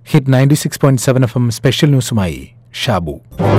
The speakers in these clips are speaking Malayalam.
hit ninety six point seven FM എം സ്പെഷ്യൽ ന്യൂസുമായി ഷാബു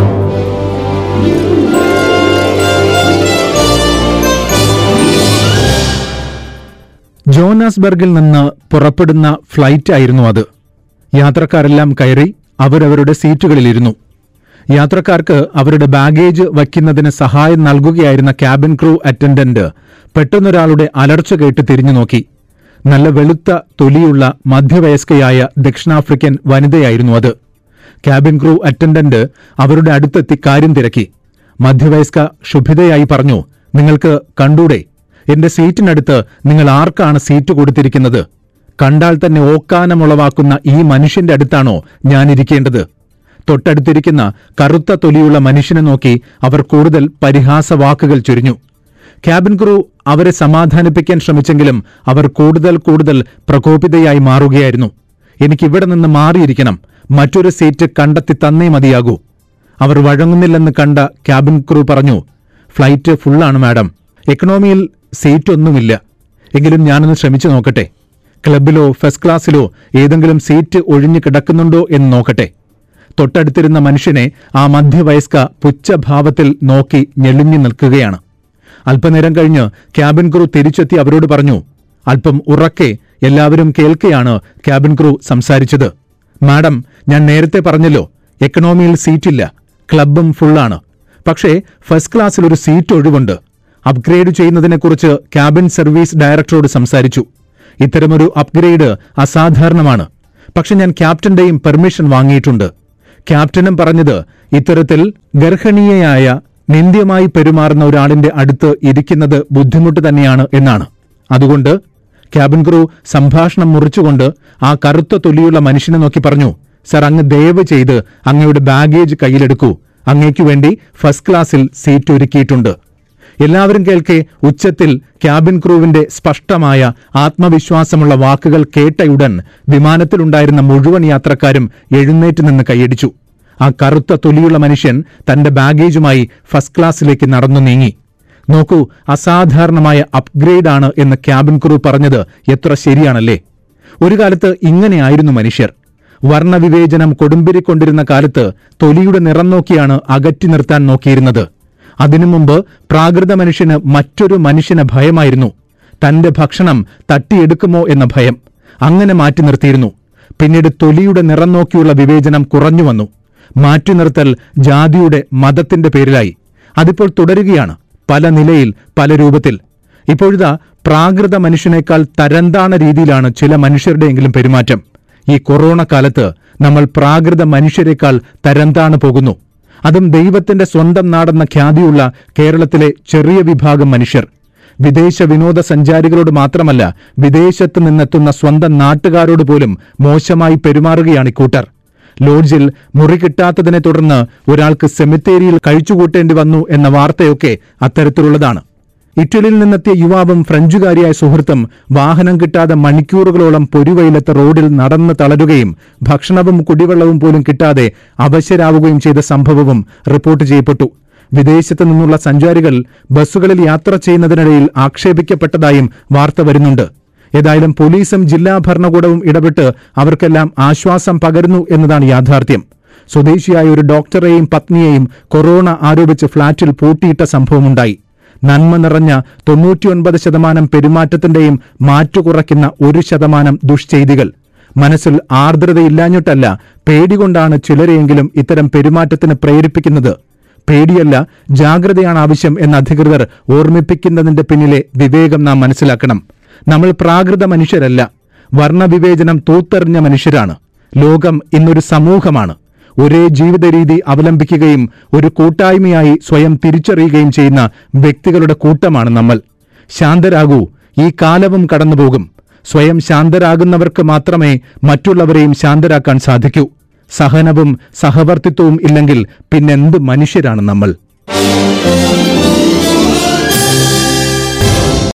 ജോനാസ്ബർഗിൽ നിന്ന് പുറപ്പെടുന്ന ഫ്ലൈറ്റ് ആയിരുന്നു അത് യാത്രക്കാരെല്ലാം കയറി അവരവരുടെ സീറ്റുകളിലിരുന്നു യാത്രക്കാർക്ക് അവരുടെ ബാഗേജ് വയ്ക്കുന്നതിന് സഹായം നൽകുകയായിരുന്ന ക്യാബിൻ ക്രൂ അറ്റൻഡന്റ് പെട്ടെന്നൊരാളുടെ അലർച്ച കേട്ട് തിരിഞ്ഞു നോക്കി നല്ല വെളുത്ത തൊലിയുള്ള മധ്യവയസ്കയായ ദക്ഷിണാഫ്രിക്കൻ വനിതയായിരുന്നു അത് ക്യാബിൻ ക്രൂ അറ്റൻഡന്റ് അവരുടെ അടുത്തെത്തി കാര്യം തിരക്കി മധ്യവയസ്ക ശുഭിതയായി പറഞ്ഞു നിങ്ങൾക്ക് കണ്ടൂടെ എന്റെ സീറ്റിനടുത്ത് നിങ്ങൾ ആർക്കാണ് സീറ്റ് കൊടുത്തിരിക്കുന്നത് കണ്ടാൽ തന്നെ ഓക്കാനമുളവാക്കുന്ന ഈ മനുഷ്യന്റെ അടുത്താണോ ഞാനിരിക്കേണ്ടത് തൊട്ടടുത്തിരിക്കുന്ന കറുത്ത തൊലിയുള്ള മനുഷ്യനെ നോക്കി അവർ കൂടുതൽ പരിഹാസവാക്കുകൾ ചൊരിഞ്ഞു ക്യാബിൻ ക്രൂ അവരെ സമാധാനിപ്പിക്കാൻ ശ്രമിച്ചെങ്കിലും അവർ കൂടുതൽ കൂടുതൽ പ്രകോപിതയായി മാറുകയായിരുന്നു എനിക്കിവിടെ നിന്ന് മാറിയിരിക്കണം മറ്റൊരു സീറ്റ് കണ്ടെത്തി തന്നേ മതിയാകൂ അവർ വഴങ്ങുന്നില്ലെന്ന് കണ്ട ക്യാബിൻ ക്രൂ പറഞ്ഞു ഫ്ലൈറ്റ് ഫുള്ളാണ് മാഡം എക്കണോമിയിൽ സീറ്റൊന്നുമില്ല എങ്കിലും ഞാനൊന്ന് ശ്രമിച്ചു നോക്കട്ടെ ക്ലബിലോ ഫസ്റ്റ് ക്ലാസ്സിലോ ഏതെങ്കിലും സീറ്റ് ഒഴിഞ്ഞു കിടക്കുന്നുണ്ടോ എന്ന് നോക്കട്ടെ തൊട്ടടുത്തിരുന്ന മനുഷ്യനെ ആ മധ്യവയസ്ക പുച്ഛഭാവത്തിൽ നോക്കി ഞെളിഞ്ഞു നിൽക്കുകയാണ് അല്പനേരം കഴിഞ്ഞ് ക്യാബിൻ ക്രൂ തിരിച്ചെത്തി അവരോട് പറഞ്ഞു അല്പം ഉറക്കെ എല്ലാവരും കേൾക്കെയാണ് ക്യാബിൻ ക്രൂ സംസാരിച്ചത് മാഡം ഞാൻ നേരത്തെ പറഞ്ഞല്ലോ എക്കണോമിയിൽ സീറ്റില്ല ക്ലബും ഫുള്ളാണ് പക്ഷേ ഫസ്റ്റ് ക്ലാസ്സിൽ ഒരു സീറ്റ് ഒഴിവുണ്ട് അപ്ഗ്രേഡ് ചെയ്യുന്നതിനെക്കുറിച്ച് ക്യാബിൻ സർവീസ് ഡയറക്ടറോട് സംസാരിച്ചു ഇത്തരമൊരു അപ്ഗ്രേഡ് അസാധാരണമാണ് പക്ഷെ ഞാൻ ക്യാപ്റ്റന്റെയും പെർമിഷൻ വാങ്ങിയിട്ടുണ്ട് ക്യാപ്റ്റനും പറഞ്ഞത് ഇത്തരത്തിൽ ഗർഹണീയയായ നിന്ദ്യമായി പെരുമാറുന്ന ഒരാളിന്റെ അടുത്ത് ഇരിക്കുന്നത് ബുദ്ധിമുട്ട് തന്നെയാണ് എന്നാണ് അതുകൊണ്ട് ക്യാബിൻ ക്രൂ സംഭാഷണം മുറിച്ചുകൊണ്ട് ആ കറുത്ത തൊലിയുള്ള മനുഷ്യനെ നോക്കി പറഞ്ഞു സർ അങ്ങ് ദയവ് ചെയ്ത് അങ്ങയുടെ ബാഗേജ് കയ്യിലെടുക്കൂ അങ്ങേക്കു വേണ്ടി ഫസ്റ്റ് ക്ലാസ്സിൽ സീറ്റ് ഒരുക്കിയിട്ടുണ്ട് എല്ലാവരും കേൾക്കെ ഉച്ചത്തിൽ ക്യാബിൻ ക്രൂവിന്റെ സ്പഷ്ടമായ ആത്മവിശ്വാസമുള്ള വാക്കുകൾ കേട്ടയുടൻ വിമാനത്തിലുണ്ടായിരുന്ന മുഴുവൻ യാത്രക്കാരും എഴുന്നേറ്റ് നിന്ന് കൈയടിച്ചു ആ കറുത്ത തൊലിയുള്ള മനുഷ്യൻ തന്റെ ബാഗേജുമായി ഫസ്റ്റ് ക്ലാസ്സിലേക്ക് നടന്നു നീങ്ങി നോക്കൂ അസാധാരണമായ അപ്ഗ്രേഡ് ആണ് എന്ന് ക്യാബിൻ ക്രൂ പറഞ്ഞത് എത്ര ശരിയാണല്ലേ ഒരു കാലത്ത് ഇങ്ങനെയായിരുന്നു മനുഷ്യർ വർണ്ണവിവേചനം കൊടുമ്പിരിക്കൊണ്ടിരുന്ന കാലത്ത് തൊലിയുടെ നിറം നോക്കിയാണ് അകറ്റി നിർത്താൻ നോക്കിയിരുന്നത് അതിനു മുമ്പ് പ്രാകൃത മനുഷ്യന് മറ്റൊരു മനുഷ്യന് ഭയമായിരുന്നു തന്റെ ഭക്ഷണം തട്ടിയെടുക്കുമോ എന്ന ഭയം അങ്ങനെ മാറ്റി നിർത്തിയിരുന്നു പിന്നീട് തൊലിയുടെ നിറം നോക്കിയുള്ള വിവേചനം കുറഞ്ഞു വന്നു മാറ്റി നിർത്തൽ ജാതിയുടെ മതത്തിന്റെ പേരിലായി അതിപ്പോൾ തുടരുകയാണ് പല നിലയിൽ പല രൂപത്തിൽ ഇപ്പോഴിതാ പ്രാകൃത മനുഷ്യനേക്കാൾ തരംതാണ രീതിയിലാണ് ചില മനുഷ്യരുടെയെങ്കിലും പെരുമാറ്റം ഈ കൊറോണ കാലത്ത് നമ്മൾ പ്രാകൃത മനുഷ്യരെക്കാൾ തരംതാണു പോകുന്നു അതും ദൈവത്തിന്റെ സ്വന്തം നാടെന്ന ഖ്യാതിയുള്ള കേരളത്തിലെ ചെറിയ വിഭാഗം മനുഷ്യർ വിദേശ വിനോദസഞ്ചാരികളോട് മാത്രമല്ല വിദേശത്ത് നിന്നെത്തുന്ന സ്വന്തം നാട്ടുകാരോട് പോലും മോശമായി പെരുമാറുകയാണ് ഇക്കൂട്ടർ ലോഡ്ജിൽ മുറി കിട്ടാത്തതിനെ തുടർന്ന് ഒരാൾക്ക് സെമിത്തേരിയിൽ കഴിച്ചുകൂട്ടേണ്ടി വന്നു എന്ന വാർത്തയൊക്കെ അത്തരത്തിലുള്ളതാണ് ഇറ്റലിയിൽ നിന്നെത്തിയ യുവാവും ഫ്രഞ്ചുകാരിയായ സുഹൃത്തും വാഹനം കിട്ടാതെ മണിക്കൂറുകളോളം പൊരുവയിലത്തെ റോഡിൽ നടന്ന് തളരുകയും ഭക്ഷണവും കുടിവെള്ളവും പോലും കിട്ടാതെ അവശരാവുകയും ചെയ്ത സംഭവവും റിപ്പോർട്ട് ചെയ്യപ്പെട്ടു വിദേശത്ത് നിന്നുള്ള സഞ്ചാരികൾ ബസ്സുകളിൽ യാത്ര ചെയ്യുന്നതിനിടയിൽ ആക്ഷേപിക്കപ്പെട്ടതായും വാർത്ത വരുന്നുണ്ട് ഏതായാലും പോലീസും ജില്ലാ ഭരണകൂടവും ഇടപെട്ട് അവർക്കെല്ലാം ആശ്വാസം പകരുന്നു എന്നതാണ് യാഥാർത്ഥ്യം സ്വദേശിയായ ഒരു ഡോക്ടറെയും പത്നിയെയും കൊറോണ ആരോപിച്ച് ഫ്ളാറ്റിൽ പൂട്ടിയിട്ട സംഭവമുണ്ടായി നന്മ നിറഞ്ഞ തൊണ്ണൂറ്റിയൊൻപത് ശതമാനം പെരുമാറ്റത്തിന്റെയും മാറ്റുകുറയ്ക്കുന്ന ഒരു ശതമാനം ദുഷ്ചെയ്തികൾ മനസ്സിൽ ആർദ്രതയില്ലാഞ്ഞിട്ടല്ല പേടികൊണ്ടാണ് ചിലരെയെങ്കിലും ഇത്തരം പെരുമാറ്റത്തിന് പ്രേരിപ്പിക്കുന്നത് പേടിയല്ല ജാഗ്രതയാണ് ആവശ്യം എന്ന് അധികൃതർ ഓർമ്മിപ്പിക്കുന്നതിന്റെ പിന്നിലെ വിവേകം നാം മനസ്സിലാക്കണം നമ്മൾ പ്രാകൃത മനുഷ്യരല്ല വർണ്ണവിവേചനം തൂത്തെറിഞ്ഞ മനുഷ്യരാണ് ലോകം ഇന്നൊരു സമൂഹമാണ് ഒരേ ജീവിത രീതി അവലംബിക്കുകയും ഒരു കൂട്ടായ്മയായി സ്വയം തിരിച്ചറിയുകയും ചെയ്യുന്ന വ്യക്തികളുടെ കൂട്ടമാണ് നമ്മൾ ശാന്തരാകൂ ഈ കാലവും കടന്നുപോകും സ്വയം ശാന്തരാകുന്നവർക്ക് മാത്രമേ മറ്റുള്ളവരെയും ശാന്തരാക്കാൻ സാധിക്കൂ സഹനവും സഹവർത്തിത്വവും ഇല്ലെങ്കിൽ പിന്നെന്ത് മനുഷ്യരാണ് നമ്മൾ